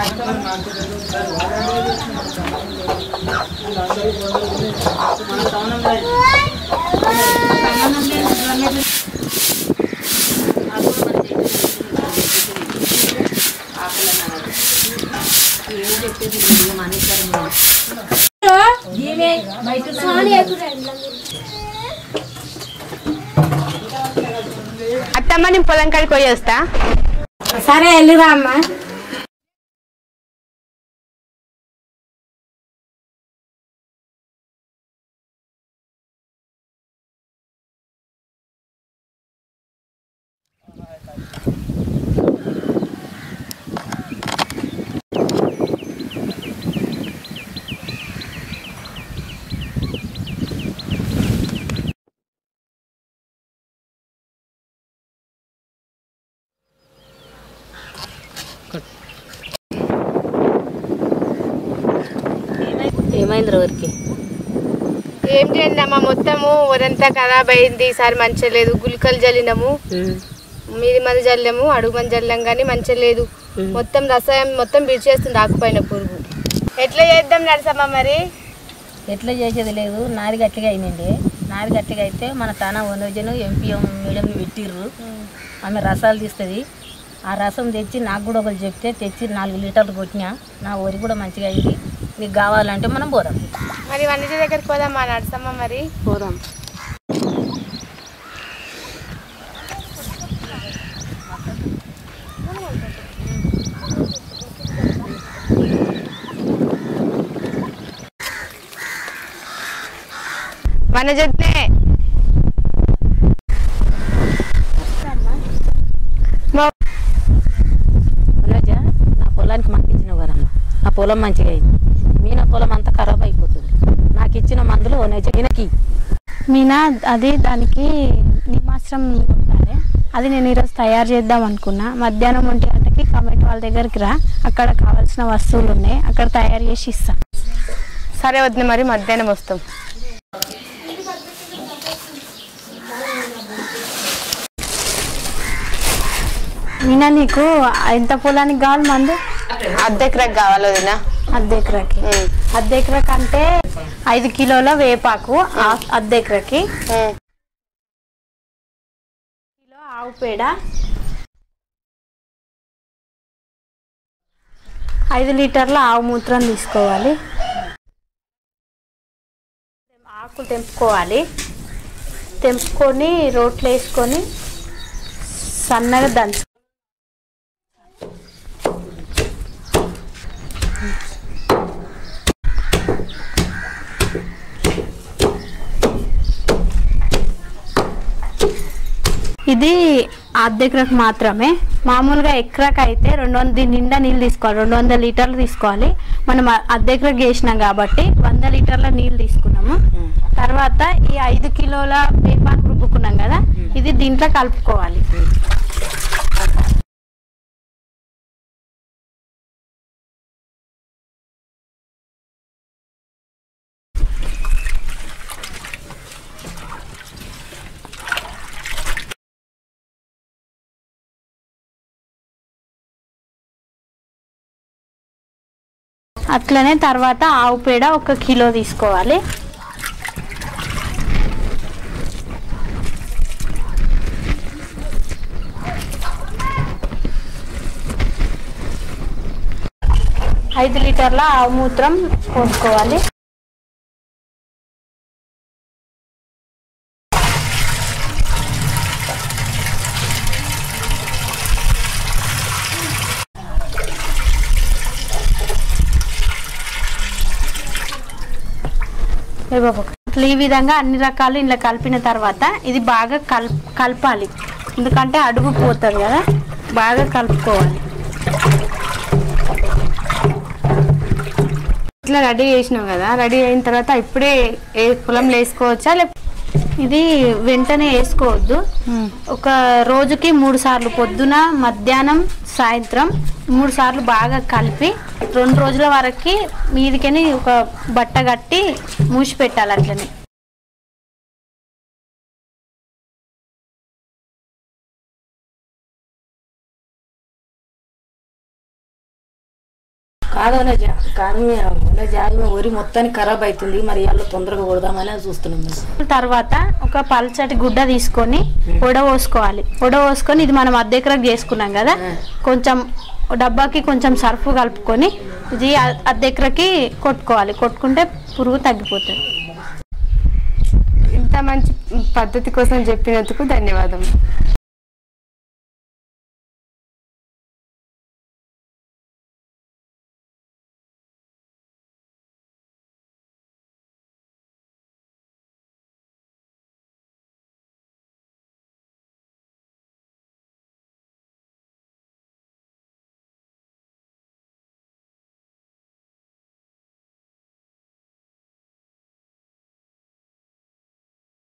అత్తమ్మ నేను పొలం కాడికి పోయి వస్తా సరే వెళ్ళిరా అమ్మా ఏమైంది ఊరికి ఏం చేయండి అమ్మ మొత్తము ఊరంతా ఖరాబ్ అయింది ఈసారి మంచిగా లేదు గుళికలు జల్లినాము మీది మంది జల్లాము అడుగు మంది జల్లాం కానీ మంచిగా లేదు మొత్తం రసాయం మొత్తం బిడిచేస్తుంది ఆకుపైన పురుగు ఎట్లా చేద్దాం నడసమ్మ మరి ఎట్లా చేసేది లేదు నాది గట్టిగా అయిందండి నాది గట్టిగా అయితే మన తానా వనోజను ఎంపీఎం మేడంని పెట్టిర్రు ఆమె రసాలు తీస్తుంది ఆ రసం తెచ్చి నాకు కూడా ఒకరు చెప్తే తెచ్చి నాలుగు లీటర్లు కొట్టినా నా వరి కూడా మంచిగా అయింది నీకు కావాలంటే మనం పోదాం మరి వన్నిటి దగ్గరికి పోదామా నడసమ్మ మరి పోదాం వనజత్నే రోజా నా పొలానికి మాకు ఇచ్చిన కదమ్మా నా పొలం మంచిగా అయింది మీ నా పొలం అంతా ఖరాబ్ అయిపోతుంది నాకు ఇచ్చిన మందులు ఈయనకి మీనా అది దానికి నిమాశ్రం ఉండాలి అది నేను ఈరోజు తయారు చేద్దాం అనుకున్నా మధ్యాహ్నం ఒంటి గంటకి కమిటీ వాళ్ళ దగ్గరికి రా అక్కడ కావాల్సిన వస్తువులు ఉన్నాయి అక్కడ తయారు చేసి ఇస్తా సరే వద్దు మరి మధ్యాహ్నం వస్తాం మీనా నీకు ఎంత పొలానికి కావాలి మందు అద్దెకరకు కావాలి వదినా అర్ధ ఎకరాకి అర్ధ ఎకరాకి అంటే ఐదు కిలోల వేపాకు ఆ- అర్ధ ఎకరాకి కిలో ఆవు పేడ ఐదు లీటర్ల ఆవు మూత్రం తీసుకోవాలి ఆకులు తెంపుకోవాలి తెంపుకొని రోట్లో వేసుకొని సన్నగా దంచు ఇది అర్ధ ఎకరకు మాత్రమే మామూలుగా ఎకరాకు అయితే రెండు వందల దీని నిండా నీళ్ళు తీసుకోవాలి రెండు వందల లీటర్లు తీసుకోవాలి మనం అ- అర్ధ ఎకరకు చేసినాం కాబట్టి వంద లీటర్ల నీళ్ళు తీసుకున్నాము తర్వాత ఈ ఐదు కిలోల వేపాకు రుబ్బుకున్నాం కదా ఇది దీంట్లో కలుపుకోవాలి అట్లనే తర్వాత ఆవు పేడ ఒక కిలో తీసుకోవాలి ఐదు లీటర్ల ఆవు మూత్రం పోసుకోవాలి ఏ బాబు అట్లా ఈ విధంగా అన్ని రకాలు ఇలా కలిపిన తర్వాత ఇది బాగా కల్ కలపాలి ఎందుకంటే అడుగు పోతుంది కదా బాగా కలుపుకోవాలి ఇట్లా రెడీ చేసినావు కదా రెడీ అయిన తర్వాత ఇప్పుడే ఏ పొలంలో వేసుకోవచ్చా లేకపోతే ఇది వెంటనే వేసుకోవద్దు ఒక రోజుకి మూడు సార్లు పొద్దున మధ్యాహ్నం సాయంత్రం మూడు సార్లు బాగా కలిపి రెండు రోజుల వరకు మీదికని ఒక బట్ట కట్టి మూసి పెట్టాలి అట్లనే కాదనే జా కానీ ఉన్న జాగి వరి మొత్తానికి ఖరాబ్ అవుతుంది మరి ఇవాళ తొందరగా కొడదామని చూస్తున్నాం మేము తర్వాత ఒక పల్చటి గుడ్డ తీసుకొని పొడవోసుకోవాలి పొడవోసుకొని ఇది మనం అర్ధ ఎకరకు చేసుకున్నాం కదా కొంచెం డబ్బాకి కొంచెం సర్ఫ్ కలుపుకొని ఇది అ- అర్ధ ఎకరకి కొట్టుకోవాలి కొట్టుకుంటే పురుగు తగ్గిపోతుంది ఇంత మంచి పద్ధతి కోసం చెప్పినందుకు ధన్యవాదం